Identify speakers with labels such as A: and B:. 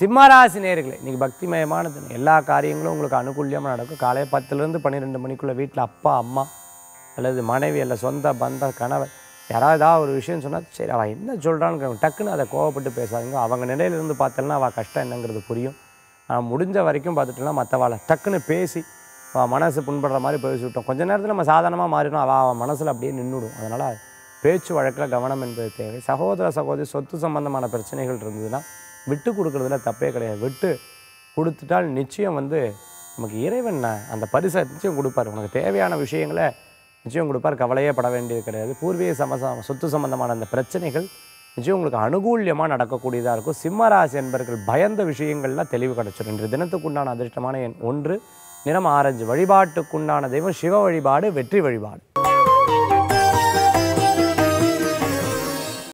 A: சிம்மராசி நேர்களே இன்னைக்கு பக்திமயமான தினம் எல்லா காரியங்களும் உங்களுக்கு அனுகூல்யமாக நடக்கும் காலையில் பத்துலேருந்து பன்னிரெண்டு மணிக்குள்ளே வீட்டில் அப்பா அம்மா அல்லது மனைவி அல்ல சொந்த பந்த கணவர் யாராவது ஏதாவது ஒரு விஷயம் சொன்னால் சரி அவள் என்ன சொல்கிறான்னு டக்குன்னு அதை கோவப்பட்டு பேசாதீங்க அவங்க நிலையிலிருந்து பார்த்தோன்னா அவள் கஷ்டம் என்னங்கிறது புரியும் ஆனால் முடிஞ்ச வரைக்கும் பார்த்துட்டோம்னா மற்றவாளை டக்குன்னு பேசி அவள் மனசு புண்படுற மாதிரி பேசி விட்டோம் கொஞ்ச நேரத்தில் நம்ம சாதாரணமாக மாறிடும் அவள் அவள் மனசில் அப்படியே நின்றுடும் அதனால் பேச்சு வழக்கில் கவனம் என்பது தேவை சகோதர சகோதரி சொத்து சம்பந்தமான பிரச்சனைகள் இருந்ததுன்னா விட்டு கொடுக்குறதுல தப்பே கிடையாது விட்டு கொடுத்துட்டால் நிச்சயம் வந்து நமக்கு இறைவன் அந்த பரிசை நிச்சயம் கொடுப்பார் உனக்கு தேவையான விஷயங்களை நிச்சயம் கொடுப்பார் கவலையே பட வேண்டியது கிடையாது பூர்வீக சமச சொத்து சம்பந்தமான அந்த பிரச்சனைகள் நிச்சயம் உங்களுக்கு அனுகூல்யமாக நடக்கக்கூடியதாக இருக்கும் சிம்மராசி என்பர்கள் பயந்த விஷயங்கள்லாம் தெளிவு கிடச்சிடும் இன்று தினத்துக்குண்டான அதிர்ஷ்டமான எண் ஒன்று நிறம் ஆரஞ்சு வழிபாட்டுக்குண்டான தெய்வம் சிவ வழிபாடு வெற்றி வழிபாடு